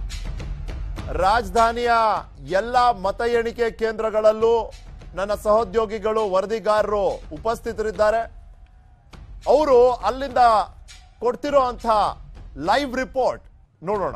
ರಾಜಧಾನಿಯ ಎಲ್ಲ ಮತ ಎಣಿಕೆ ಕೇಂದ್ರಗಳಲ್ಲೂ ನನ್ನ ಸಹೋದ್ಯೋಗಿಗಳು ವರದಿಗಾರರು ಉಪಸ್ಥಿತರಿದ್ದಾರೆ ಅವರು ಅಲ್ಲಿಂದ ಕೊಡ್ತಿರೋ ಅಂಥ ಲೈವ್ ರಿಪೋರ್ಟ್ ನೋಡೋಣ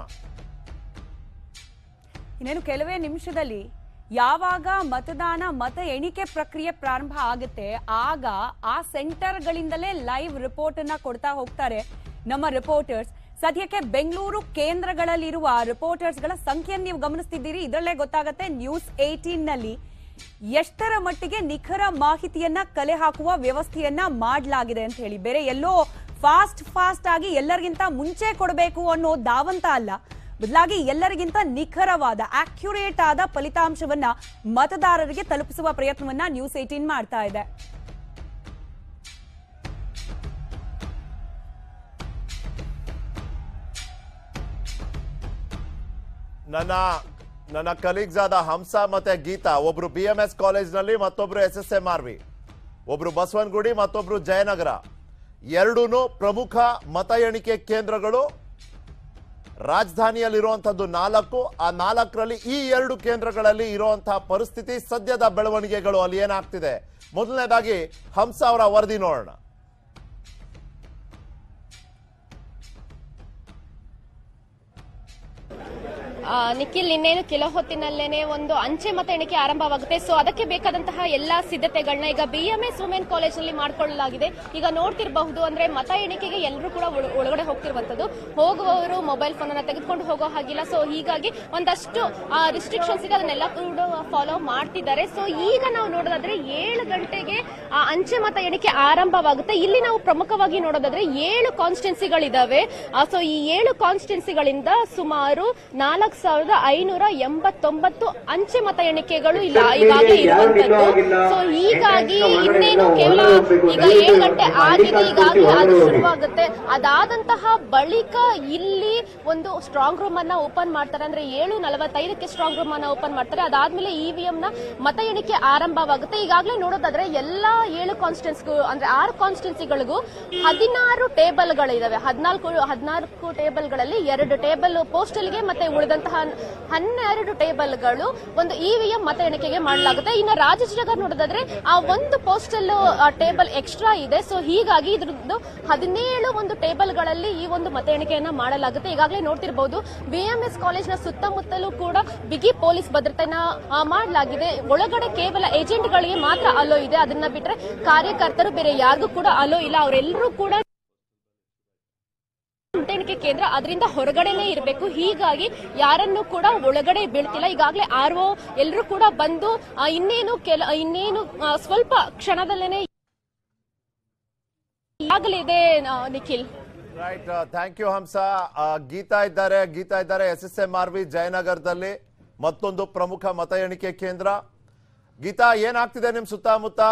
ಇನ್ನೇನು ಕೆಲವೇ ನಿಮಿಷದಲ್ಲಿ ಯಾವಾಗ ಮತದಾನ ಮತ ಎಣಿಕೆ ಪ್ರಕ್ರಿಯೆ ಪ್ರಾರಂಭ ಆಗುತ್ತೆ ಆಗ ಆ ಸೆಂಟರ್ಗಳಿಂದಲೇ ಲೈವ್ ರಿಪೋರ್ಟ್ ಅನ್ನ ಕೊಡ್ತಾ ಹೋಗ್ತಾರೆ ನಮ್ಮ ರಿಪೋರ್ಟರ್ಸ್ ಸದ್ಯಕ್ಕೆ ಬೆಂಗಳೂರು ಕೇಂದ್ರಗಳಲ್ಲಿರುವ ರಿಪೋರ್ಟರ್ಸ್ ಗಳ ಸಂಖ್ಯೆಯನ್ನು ನೀವು ಗಮನಿಸ್ತಿದ್ದೀರಿ ಇದರಲ್ಲೇ ಗೊತ್ತಾಗತ್ತೆ ನ್ಯೂಸ್ ಏಟೀನ್ ನಲ್ಲಿ ಎಷ್ಟರ ಮಟ್ಟಿಗೆ ನಿಖರ ಮಾಹಿತಿಯನ್ನ ಕಲೆ ಹಾಕುವ ವ್ಯವಸ್ಥೆಯನ್ನ ಮಾಡಲಾಗಿದೆ ಅಂತ ಹೇಳಿ ಬೇರೆ ಎಲ್ಲೋ ಫಾಸ್ಟ್ ಫಾಸ್ಟ್ ಆಗಿ ಎಲ್ಲರಿಗಿಂತ ಮುಂಚೆ ಕೊಡಬೇಕು ಅನ್ನೋ ದಾವಂತ ಅಲ್ಲ ಬದಲಾಗಿ ಎಲ್ಲರಿಗಿಂತ ನಿಖರವಾದ ಅಕ್ಯುರೇಟ್ ಆದ ಫಲಿತಾಂಶವನ್ನ ಮತದಾರರಿಗೆ ತಲುಪಿಸುವ ಪ್ರಯತ್ನವನ್ನ ನ್ಯೂಸ್ ಏಟೀನ್ ಮಾಡ್ತಾ ಇದೆ ನನ್ನ ನನ್ನ ಕಲೀಗ್ಸ್ ಆದ ಹಂಸ ಮತ್ತೆ ಗೀತಾ ಒಬ್ರು ಬಿ ಎಂ ಎಸ್ ಕಾಲೇಜ್ನಲ್ಲಿ ಮತ್ತೊಬ್ರು S S M R V ಒಬ್ರು ಬಸವನಗುಡಿ ಮತ್ತೊಬ್ರು ಜಯನಗರ ಎರಡೂ ಪ್ರಮುಖ ಮತ ಎಣಿಕೆ ಕೇಂದ್ರಗಳು ರಾಜಧಾನಿಯಲ್ಲಿರುವಂತದ್ದು ನಾಲ್ಕು ಆ ನಾಲ್ಕರಲ್ಲಿ ಈ ಎರಡು ಕೇಂದ್ರಗಳಲ್ಲಿ ಇರುವಂತಹ ಪರಿಸ್ಥಿತಿ ಸದ್ಯದ ಬೆಳವಣಿಗೆಗಳು ಅಲ್ಲಿ ಏನಾಗ್ತಿದೆ ಮೊದಲನೇದಾಗಿ ಹಂಸ ಅವರ ವರದಿ ನೋಡೋಣ ಆ, ನಿಖಿಲ್ ಇನ್ನೇನು ಕೆಲ ಹೊತ್ತಿನಲ್ಲೇನೆ ಒಂದು ಅಂಚೆ ಮತ ಎಣಿಕೆ ಆರಂಭವಾಗುತ್ತೆ ಸೊ ಅದಕ್ಕೆ ಬೇಕಾದಂತಹ ಎಲ್ಲಾ ಸಿದ್ಧತೆಗಳನ್ನ ಈಗ ಬಿಎಂಎಸ್ ವುಮೆನ್ ಕಾಲೇಜ್ ನಲ್ಲಿ ಮಾಡ್ಕೊಳ್ಳಲಾಗಿದೆ ಈಗ ನೋಡ್ತಿರಬಹುದು ಅಂದ್ರೆ ಮತ ಎಣಿಕೆಗೆ ಎಲ್ಲರೂ ಕೂಡ ಒಳ- ಒಳಗಡೆ ಹೋಗ್ತಿರುವಂತದ್ದು ಹೋಗುವವರು ಮೊಬೈಲ್ ಫೋನ್ ಅನ್ನ ತೆಗೆದುಕೊಂಡು ಹೋಗೋ ಹಾಗಿಲ್ಲ ಸೊ ಹೀಗಾಗಿ ಒಂದಷ್ಟು ರಿಸ್ಟ್ರಿಕ್ಷನ್ಸ್ ಇದೆ ಅದನ್ನೆಲ್ಲ ಕೂಡ ಫಾಲೋ ಮಾಡ್ತಿದ್ದಾರೆ ಸೊ ಈಗ ನಾವು ನೋಡೋದಾದ್ರೆ ಏಳು ಗಂಟೆಗೆ ಆ ಅಂಚೆ ಮತ ಎಣಿಕೆ ಆರಂಭವಾಗುತ್ತೆ ಇಲ್ಲಿ ನಾವು ಪ್ರಮುಖವಾಗಿ ನೋಡೋದಾದ್ರೆ ಏಳು ಕಾನ್ಸ್ಟಿಟ್ಯೂನ್ಸಿಗಳಿದಾವೆ ಸೊ ಈ ಏಳು ಕಾನ್ಸ್ಟಿಟ್ಯೂನ್ಸಿಗಳಿಂದ ಸುಮಾರು ನಾಲ್ಕು ಸಾವಿರದ ಐನೂರ ಎಂಬತ್ತೊಂಬತ್ತು ಅಂಚೆ ಮತ ಎಣಿಕೆಗಳು ಇಲ್ಲ ಈಗಾಗಲೇ ಇರುವಂತದ್ದು ಸೊ ಹೀಗಾಗಿ ಇನ್ನೇನು ಕೇವಲ ಈಗ ಏಳು ಗಂಟೆ ಆಗಿದೆ ಈಗಾಗಲೇ ಅದು ಶುರುವಾಗುತ್ತೆ ಅದಾದಂತಹ ಬಳಿಕ ಇಲ್ಲಿ ಒಂದು ಸ್ಟ್ರಾಂಗ್ ರೂಮ್ ಅನ್ನ ಓಪನ್ ಮಾಡ್ತಾರೆ ಅಂದ್ರೆ ಏಳು ನಲವತ್ತೈದಕ್ಕೆ ಸ್ಟ್ರಾಂಗ್ ರೂಮ್ ಅನ್ನ ಓಪನ್ ಮಾಡ್ತಾರೆ ಅದಾದ್ಮೇಲೆ ಇವಿಎಂ ನ ಮತ ಎಣಿಕೆ ಆರಂಭವಾಗುತ್ತೆ ಈಗಾಗಲೇ ನೋಡೋದಾದ್ರೆ ಎಲ್ಲಾ ಏಳು ಕಾನ್ಸ್ಟಿಟ್ಯೂನ್ಸ್ ಅಂದ್ರೆ ಆರು ಕಾನ್ಸ್ಟಿಟ್ಯೂನ್ಸಿಗಳಿಗೂ ಹದಿನಾರು ಟೇಬಲ್ಗಳಿದಾವೆ ಹದಿನಾಲ್ಕು ಹದಿನಾಲ್ಕು ಟೇಬಲ್ಗಳಲ್ಲಿ ಎರಡು ಟೇಬಲ್ ಪೋಸ್ಟಲ್ಗೆ ಮತ್ತೆ ಉಳಿದಂತಹ ಹನ್ನೆರಡು ಟೇಬಲ್ಗಳು ಒಂದು ಇವಿಎಂ ಮತ ಎಣಿಕೆಗೆ ಮಾಡಲಾಗುತ್ತೆ ಇನ್ನು ರಾಜಾಜಿನಗರ್ ನೋಡೋದಾದ್ರೆ ಆ ಒಂದು ಪೋಸ್ಟಲ್ ಟೇಬಲ್ ಎಕ್ಸ್ಟ್ರಾ ಇದೆ ಸೊ ಹೀಗಾಗಿ ಇದ್ರದ್ದು ಹದಿನೇಳು ಒಂದು ಟೇಬಲ್ಗಳಲ್ಲಿ ಈ ಒಂದು ಮತ ಎಣಿಕೆಯನ್ನ ಮಾಡಲಾಗುತ್ತೆ ಈಗಾಗಲೇ ನೋಡ್ತಿರಬಹುದು ಬಿಎಂಎಸ್ ಕಾಲೇಜ್ನ ಸುತ್ತಮುತ್ತಲೂ ಕೂಡ ಬಿಗಿ ಪೊಲೀಸ್ ಭದ್ರತೆಯನ್ನ ಆ, ಮಾಡಲಾಗಿದೆ ಒಳಗಡೆ ಕೇವಲ ಏಜೆಂಟ್ಗಳಿಗೆ ಮಾತ್ರ ಅಲೋ ಇದೆ ಅದನ್ನ ಬಿಟ್ರೆ ಕಾರ್ಯಕರ್ತರು ಬೇರೆ ಯಾರಿಗೂ ಕೂಡ ಅಲೋ ಇಲ್ಲ ಅವರೆಲ್ಲರೂ ಕೂಡ ಮತ ಎಣಿಕೆ ಕೇಂದ್ರ ಅದರಿಂದ ಹೊರಗಡೆನೆ ಇರಬೇಕು ಹೀಗಾಗಿ ಯಾರನ್ನು ಕೂಡ ಒಳಗಡೆ ಬೀಳ್ತಿಲ್ಲ ಈಗಾಗಲೇ ಆರ್ ಒ ಎಲ್ಲರೂ ಕೂಡ ಬಂದು ಆ, ಇನ್ನೇನು ಕೆಲ ಇನ್ನೇನು ಆ, ಸ್ವಲ್ಪ ಕ್ಷಣದಲ್ಲೇನೆ ಆಗಲಿದೆ ಆ, Nikhil right thank you Hamsa ಆ, ಗೀತಾ ಇದ್ದಾರೆ ಗೀತಾ ಇದ್ದಾರೆ S S M R V ಜಯನಗರದಲ್ಲಿ ಮತ್ತೊಂದು ಪ್ರಮುಖ ಮತ ಎಣಿಕೆ ಕೇಂದ್ರ ಗೀತಾ ಏನಾಗ್ತಿದೆ ನಿಮ್ ಸುತ್ತಮುತ್ತ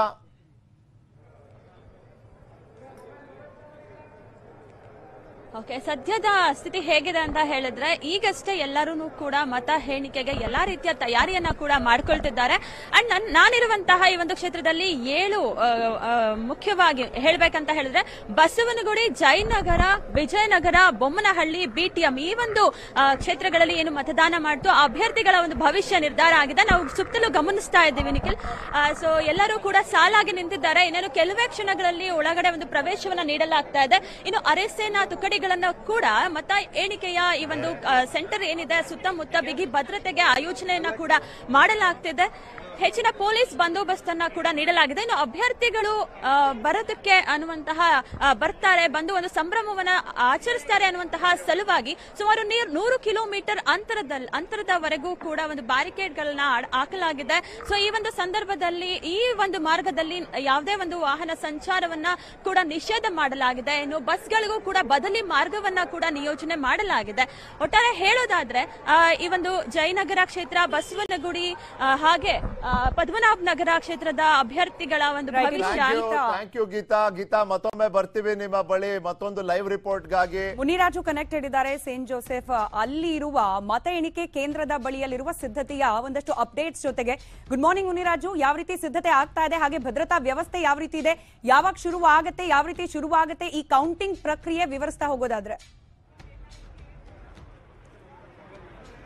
ಓಕೆ ಸದ್ಯದ ಸ್ಥಿತಿ ಹೇಗಿದೆ ಅಂತ ಹೇಳಿದ್ರೆ ಈಗಷ್ಟೇ ಎಲ್ಲರೂ ಕೂಡ ಮತ ಎಣಿಕೆಗೆ ಎಲ್ಲಾ ರೀತಿಯ ತಯಾರಿಯನ್ನ ಕೂಡ ಮಾಡ್ಕೊಳ್ತಿದ್ದಾರೆ ಅಂಡ್ ನನ್ ನಾನಿರುವಂತಹ ಈ ಒಂದು ಕ್ಷೇತ್ರದಲ್ಲಿ ಏಳು ಆ, ಆ, ಮುಖ್ಯವಾಗಿ ಹೇಳ್ಬೇಕಂತ ಹೇಳಿದ್ರೆ ಬಸವನಗುಡಿ ಜಯನಗರ ವಿಜಯನಗರ ಬೊಮ್ಮನಹಳ್ಳಿ ಬಿಟಿಎಂ ಈ ಒಂದು ಆ, ಕ್ಷೇತ್ರಗಳಲ್ಲಿ ಏನು ಮತದಾನ ಮಾಡ್ತು ಆ ಅಭ್ಯರ್ಥಿಗಳ ಒಂದು ಭವಿಷ್ಯ ನಿರ್ಧಾರ ಆಗಿದೆ ನಾವು ಸುತ್ತಲೂ ಗಮನಿಸ್ತಾ ಇದ್ದೀವಿ ನಿಖಿಲ್ ಸೊ ಎಲ್ಲರೂ ಕೂಡ ಸಾಲಾಗಿ ನಿಂತಿದ್ದಾರೆ ಇನ್ನೇನು ಕೆಲವೇ ಕ್ಷಣಗಳಲ್ಲಿ ಒಳಗಡೆ ಒಂದು ಪ್ರವೇಶವನ್ನ ನೀಡಲಾಗ್ತಾ ಇದೆ ಇನ್ನು ಅರೆಸೇನಾ ತುಕಡಿಗಳನ್ನ ಕೂಡ ಮತ ಎಣಿಕೆಯ ಈ ಒಂದು ಸೆಂಟರ್ ಏನಿದೆ ಸುತ್ತಮುತ್ತ ಬಿಗಿ ಭದ್ರತೆಗೆ ಆಯೋಜನೆಯನ್ನ ಕೂಡ ಮಾಡಲಾಗ್ತಿದೆ ಹೆಚ್ಚಿನ ಪೊಲೀಸ್ ಬಂದೋಬಸ್ತನ್ನ ಕೂಡ ನೀಡಲಾಗಿದೆ ಇನ್ನು ಅಭ್ಯರ್ಥಿಗಳು ಆ, ಬರೋದಕ್ಕೆ ಅನ್ನುವಂತಹ ಆ, ಬರ್ತಾರೆ ಬಂದು ಒಂದು ಸಂಭ್ರಮವನ್ನ ಆಚರಿಸ್ತಾರೆ ಅನ್ನುವಂತಹ ಸಲುವಾಗಿ ಸುಮಾರು ನೀರ್- ನೂರು ಕಿಲೋಮೀಟರ್ ಅಂತರದಲ್ಲಿ ಅಂತರದವರೆಗೂ ಕೂಡ ಒಂದು ಬ್ಯಾರಿಕೇಡ್ ಗಳನ್ನ ಹಾಕಲಾಗಿದೆ ಸೊ ಈ ಒಂದು ಸಂದರ್ಭದಲ್ಲಿ ಈ ಒಂದು ಮಾರ್ಗದಲ್ಲಿ ಯಾವುದೇ ಒಂದು ವಾಹನ ಸಂಚಾರವನ್ನ ಕೂಡ ನಿಷೇಧ ಮಾಡಲಾಗಿದೆ ಇನ್ನು ಬಸ್ಗಳಿಗೂ ಕೂಡ ಬದಲಿ ಮಾರ್ಗವನ್ನ ಕೂಡ ನಿಯೋಜನೆ ಮಾಡಲಾಗಿದೆ ಒಟ್ಟಾರೆ ಹೇಳೋದಾದ್ರೆ ಆ, ಈ ಒಂದು ಜಯನಗರ ಕ್ಷೇತ್ರ ಬಸವನಗುಡಿ ಆ, ಹಾಗೆ ಆ, ಪದ್ಮನಾಭ ನಗರ ಕ್ಷೇತ್ರದ ಅಭ್ಯರ್ಥಿಗಳ ಒಂದು ಭವಿಷ್ಯ ಥ್ಯಾಂಕ್ ಯು ಗೀತಾ ಗೀತಾ ಮತ್ತೊಮ್ಮೆ ಬರ್ತೀವಿ ನಿಮ್ಮ ಬಳಿ ಮತ್ತೊಂದು ಲೈವ್ ರಿಪೋರ್ಟ್ಗಾಗಿ ಮುನಿರಾಜು ಕನೆಕ್ಟೆಡ್ ಇದ್ದಾರೆ ಸೇಂಟ್ ಜೋಸೆಫ್ ಅಲ್ಲಿ ಇರುವ ಮತ ಎಣಿಕೆ ಕೇಂದ್ರದ ಬಳಿಯಲ್ಲಿರುವ ಸಿದ್ಧತೆಯ ಒಂದಷ್ಟು ಅಪ್ಡೇಟ್ಸ್ ಜೊತೆಗೆ ಗುಡ್ ಮಾರ್ನಿಂಗ್ ಮುನಿರಾಜು ಯಾವ ರೀತಿ ಸಿದ್ಧತೆ ಆಗ್ತಾ ಇದೆ ಹಾಗೆ ಭದ್ರತಾ ವ್ಯವಸ್ಥೆ ಯಾವ ರೀತಿ ಇದೆ ಯಾವಾಗ ಶುರು ಆಗತ್ತೆ ಯಾವ ರೀತಿ ಶುರುವಾಗುತ್ತೆ ಈ ಕೌಂಟಿಂಗ್ ಪ್ರಕ್ರಿಯೆ ವಿವರಿಸ್ತಾ ಹೋಗೋದಾದ್ರೆ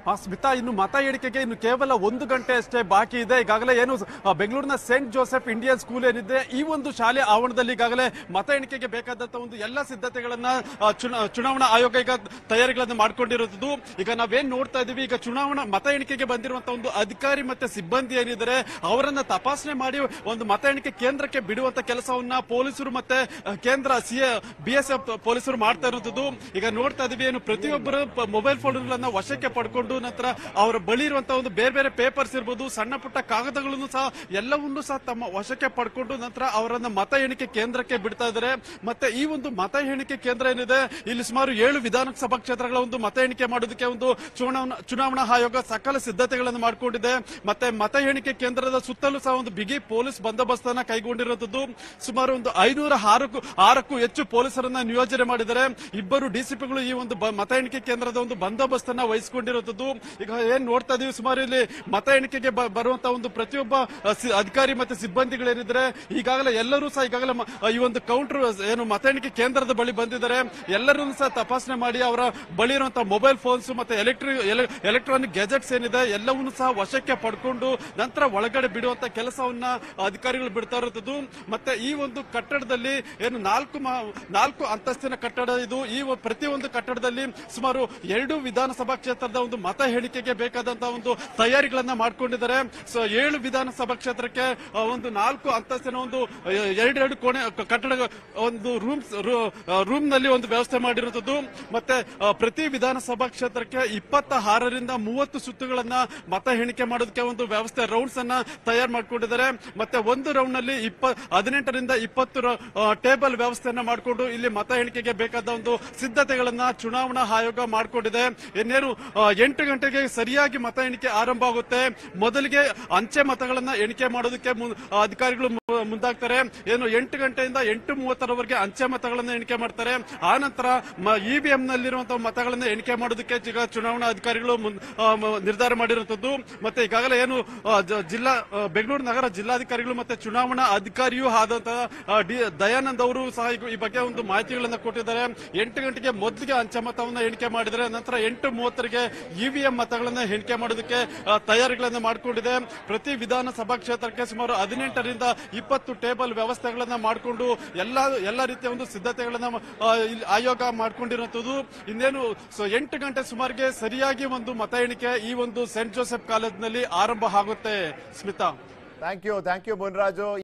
ಆ ಸ್ಮಿತಾ ಇನ್ನು ಮತ ಎಣಿಕೆಗೆ ಇನ್ನು ಕೇವಲ ಒಂದು ಗಂಟೆ ಅಷ್ಟೇ ಬಾಕಿ ಇದೆ ಈಗಾಗಲೇ ಏನು ಆ, ಬೆಂಗಳೂರಿನ ಸೇಂಟ್ ಜೋಸೆಫ್ ಇಂಡಿಯನ್ ಸ್ಕೂಲ್ ಏನಿದೆ ಈ ಒಂದು ಶಾಲೆ ಆವರಣದಲ್ಲಿ ಈಗಾಗಲೇ ಮತ ಎಣಿಕೆಗೆ ಬೇಕಾದಂತ ಒಂದು ಎಲ್ಲ ಸಿದ್ಧತೆಗಳನ್ನ ಆ, ಚುನಾ- ಚುನಾವಣಾ ಆಯೋಗ ಈಗ ತಯಾರಿಗಳನ್ನ ಮಾಡ್ಕೊಂಡಿರುವುದು ಈಗ ನಾವೇನ್ ನೋಡ್ತಾ ಇದೀವಿ ಈಗ ಚುನಾವಣಾ ಮತ ಎಣಿಕೆಗೆ ಬಂದಿರುವಂತಹ ಒಂದು ಅಧಿಕಾರಿ ಮತ್ತೆ ಸಿಬ್ಬಂದಿ ಏನಿದ್ದಾರೆ ಅವರನ್ನ ತಪಾಸಣೆ ಮಾಡಿ ಒಂದು ಮತ ಎಣಿಕೆ ಕೇಂದ್ರಕ್ಕೆ ಬಿಡುವಂತ ಕೆಲಸವನ್ನ ಪೊಲೀಸರು ಮತ್ತೆ ಆ, ಕೇಂದ್ರ ಸಿ ಬಿ ಎಸ್ ಎಫ್ ಪೊಲೀಸರು ಮಾಡ್ತಾ ಇರುವುದು ಈಗ ನೋಡ್ತಾ ಇದೀವಿ ಏನು ಪ್ರತಿಯೊಬ್ಬರು ಮೊಬೈಲ್ ಫೋನ್ಗಳನ್ನ ವಶಕ್ಕೆ ಪಡ್ಕೊಂಡು ನಂತರ ಅವರ ಬಳಿ ಇರುವಂತಹ ಒಂದು ಬೇರೆ ಬೇರೆ ಪೇಪರ್ಸ್ ಇರ್ಬೋದು ಸಣ್ಣ ಪುಟ್ಟ ಕಾಗದಗಳನ್ನು ಸಹ ಎಲ್ಲವನ್ನೂ ಸಹ ತಮ್ಮ ವಶಕ್ಕೆ ಪಡ್ಕೊಂಡು ನಂತರ ಅವರನ್ನ ಮತ ಎಣಿಕೆ ಕೇಂದ್ರಕ್ಕೆ ಬಿಡ್ತಾ ಇದ್ದಾರೆ ಮತ್ತೆ ಈ ಒಂದು ಮತ ಎಣಿಕೆ ಕೇಂದ್ರ ಏನಿದೆ ಇಲ್ಲಿ ಸುಮಾರು ಏಳು ವಿಧಾನಸಭಾ ಕ್ಷೇತ್ರಗಳ ಒಂದು ಮತ ಎಣಿಕೆ ಮಾಡೋದಕ್ಕೆ ಒಂದು ಚುನಾವಣಾ ಚುನಾವಣಾ ಆಯೋಗ ಸಕಲ ಸಿದ್ಧತೆಗಳನ್ನು ಮಾಡಿಕೊಂಡಿದೆ ಮತ್ತೆ ಮತ ಎಣಿಕೆ ಕೇಂದ್ರದ ಸುತ್ತಲೂ ಸಹ ಒಂದು ಬಿಗಿ ಪೊಲೀಸ್ ಬಂದೋಬಸ್ತ್ ಅನ್ನ ಕೈಗೊಂಡಿರುವಂತದ್ದು ಸುಮಾರು ಒಂದು ಐನೂರ ಆರಕ್ಕೂ ಆರಕ್ಕೂ ಹೆಚ್ಚು ಪೊಲೀಸರನ್ನ ನಿಯೋಜನೆ ಮಾಡಿದ್ದಾರೆ ಇಬ್ಬರು ಡಿಸಿಪಿಗಳು ಈ ಒಂದು ಬ- ಮತ ಎಣಿಕೆ ಕೇಂದ್ರದ ಒಂದು ಬಂದೋಬಸ್ತ್ ಅನ್ನ ವಹಿಸಿಕೊಂಡಿರುವಂತದ್ದು ಈಗ ಏನ್ ನೋಡ್ತಾ ಇದೀವಿ ಸುಮಾರು ಇಲ್ಲಿ ಮತ ಎಣಿಕೆಗೆ ಬ- ಬರುವಂತಹ ಒಂದು ಪ್ರತಿಯೊಬ್ಬ ಅ, ಸಿ- ಅಧಿಕಾರಿ ಮತ್ತೆ ಸಿಬ್ಬಂದಿಗಳೇನಿದ್ರೆ ಈಗಾಗಲೇ ಎಲ್ಲರೂ ಸಹ ಈಗಾಗಲೇ ಮ- ಈ ಒಂದು ಕೌಂಟರ್ ಏನು ಮತ ಎಣಿಕೆ ಕೇಂದ್ರದ ಬಳಿ ಬಂದಿದ್ದಾರೆ ಎಲ್ಲರನ್ನು ಸಹ ತಪಾಸಣೆ ಮಾಡಿ ಅವರ ಬಳಿ ಇರುವಂತಹ ಮೊಬೈಲ್ ಫೋನ್ಸ್ ಮತ್ತೆ ಎಲೆಕ್ಟ್ರಿಕ್ ಎಲೆಕ್ಟ್ರಾನಿಕ್ ಗ್ಯಾಜೆಟ್ಸ್ ಏನಿದೆ ಎಲ್ಲವನ್ನೂ ಸಹ ವಶಕ್ಕೆ ಪಡ್ಕೊಂಡು ನಂತರ ಒಳಗಡೆ ಬಿಡುವಂತ ಕೆಲಸವನ್ನ ಅಧಿಕಾರಿಗಳು ಬಿಡ್ತಾ ಇರುತ್ತದೆ ಮತ್ತೆ ಈ ಒಂದು ಕಟ್ಟಡದಲ್ಲಿ ಏನು ನಾಲ್ಕು ಮ- ನಾಲ್ಕು ಅಂತಸ್ತಿನ ಕಟ್ಟಡ ಇದು ಈ ಒ- ಪ್ರತಿಯೊಂದು ಕಟ್ಟಡದಲ್ಲಿ ಸುಮಾರು ಎರಡು ವಿಧಾನಸಭಾ ಕ್ಷೇತ್ರದ ಒಂದು ಮತ ಎಣಿಕೆಗೆ ಬೇಕಾದಂತಹ ಒಂದು ತಯಾರಿಗಳನ್ನ ಮಾಡ್ಕೊಂಡಿದ್ದಾರೆ ಸೊ ಏಳು ವಿಧಾನಸಭಾ ಕ್ಷೇತ್ರಕ್ಕೆ ಆ, ಒಂದು ನಾಲ್ಕು ಅಂತಸ್ತಿನ ಒಂದು ಎ- ಎರಡೆರಡು ಕೋಣೆ ಕ- ಕಟ್ಟಡ ಒಂದು ರೂಮ್ಸ್ ರೂಮ್ ನಲ್ಲಿ ಒಂದು ವ್ಯವಸ್ಥೆ ಮಾಡಿರುತ್ತದೆ ಮತ್ತೆ ಆ, ಪ್ರತಿ ವಿಧಾನಸಭಾ ಕ್ಷೇತ್ರಕ್ಕೆ ಇಪ್ಪತ್ತ ಆರರಿಂದ ಮೂವತ್ತು ಸುತ್ತುಗಳನ್ನ ಮತ ಎಣಿಕೆ ಮಾಡೋದಕ್ಕೆ ಒಂದು ವ್ಯವಸ್ಥೆ ರೌಂಡ್ಸ್ ಅನ್ನ ತಯಾರು ಮಾಡ್ಕೊಂಡಿದ್ದಾರೆ ಮತ್ತೆ ಒಂದು ರೌಂಡ್ ನಲ್ಲಿ ಇಪ್ಪ ಹದಿನೆಂಟರಿಂದ ಇಪ್ಪತ್ತು ರ- ಆ, ಟೇಬಲ್ ವ್ಯವಸ್ಥೆಯನ್ನ ಮಾಡಿಕೊಂಡು ಇಲ್ಲಿ ಮತ ಎಣಿಕೆಗೆ ಬೇಕಾದ ಒಂದು ಸಿದ್ಧತೆಗಳನ್ನ ಚುನಾವಣಾ ಆಯೋಗ ಮಾಡಿಕೊಂಡಿದೆ ಇನ್ನೇನು ಆ, ಎಂಟು ಗಂಟೆಗೆ ಸರಿಯಾಗಿ ಮತ ಎಣಿಕೆ ಆರಂಭ ಆಗುತ್ತೆ ಮೊದಲಿಗೆ ಅಂಚೆ ಮತಗಳನ್ನ ಎಣಿಕೆ ಮಾಡೋದಕ್ಕೆ ಮು- ಆ, ಅಧಿಕಾರಿಗಳು ಮು- ಮುಂದಾಗ್ತಾರೆ ಏನು ಎಂಟು ಗಂಟೆಯಿಂದ ಎಂಟು ಮೂವತ್ತರವರೆಗೆ ಅಂಚೆ ಮತಗಳನ್ನ ಎಣಿಕೆ ಮಾಡ್ತಾರೆ ಆ ನಂತರ ಇವಿಎಂ ನಲ್ಲಿರುವಂತಹ ಮತಗಳನ್ನ ಎಣಿಕೆ ಮಾಡೋದಕ್ಕೆ ಈಗ ಚುನಾವಣಾ ಅಧಿಕಾರಿಗಳು ಮುನ್- ಆ, ಮ- ನಿರ್ಧಾರ ಮಾಡಿರುವಂತದ್ದು ಮತ್ತೆ ಈಗಾಗಲೇ ಏನು ಆ, ಜ- ಜಿಲ್ಲಾ ಆ, ಬೆಂಗಳೂರು ನಗರ ಜಿಲ್ಲಾಧಿಕಾರಿಗಳು ಮತ್ತೆ ಚುನಾವಣಾ ಅಧಿಕಾರಿಯೂ ಆದಂತಹ ಆ, ಡಿ ದಯಾನಂದ್ ಅವರು ಸಹ ಈಗ ಈ ಬಗ್ಗೆ ಒಂದು ಮಾಹಿತಿಗಳನ್ನ ಕೊಟ್ಟಿದ್ದಾರೆ ಎಂಟು ಗಂಟೆಗೆ ಮೊದಲಿಗೆ ಅಂಚೆ ಮತವನ್ನ ಎಣಿಕೆ ಮಾಡಿದರೆ ನಂತರ ಎಂಟು ಮೂವತ್ತರಿಗೆ ಇವಿಎಂ ಮತಗಳನ್ನ ಎಣಿಕೆ ಮಾಡೋದಕ್ಕೆ ಆ, ತಯಾರಿಗಳನ್ನ ಮಾಡಿಕೊಂಡಿದೆ ಪ್ರತಿ ವಿಧಾನಸಭಾ ಕ್ಷೇತ್ರಕ್ಕೆ ಸುಮಾರು ಹದಿನೆಂಟರಿಂದ ಇಪ್ಪತ್ತು ಟೇಬಲ್ ವ್ಯವಸ್ಥೆಗಳನ್ನ ಮಾಡಿಕೊಂಡು ಎಲ್ಲ ಎಲ್ಲ ರೀತಿಯ ಒಂದು ಸಿದ್ಧತೆಗಳನ್ನ ಆ, ಇಲ್ಲಿ ಆಯೋಗ ಮಾಡ್ಕೊಂಡಿರುವಂತದ್ದು ಇನ್ನೇನು ಸೊ ಎಂಟು ಗಂಟೆ ಸುಮಾರಿಗೆ ಸರಿಯಾಗಿ ಒಂದು ಮತ ಎಣಿಕೆ ಈ ಒಂದು ಸೆಂಟ್ ಜೋಸೆಫ್ ಕಾಲೇಜ್ನಲ್ಲಿ ಆರಂಭ ಆಗುತ್ತೆ Smitha thank you thank you Munraju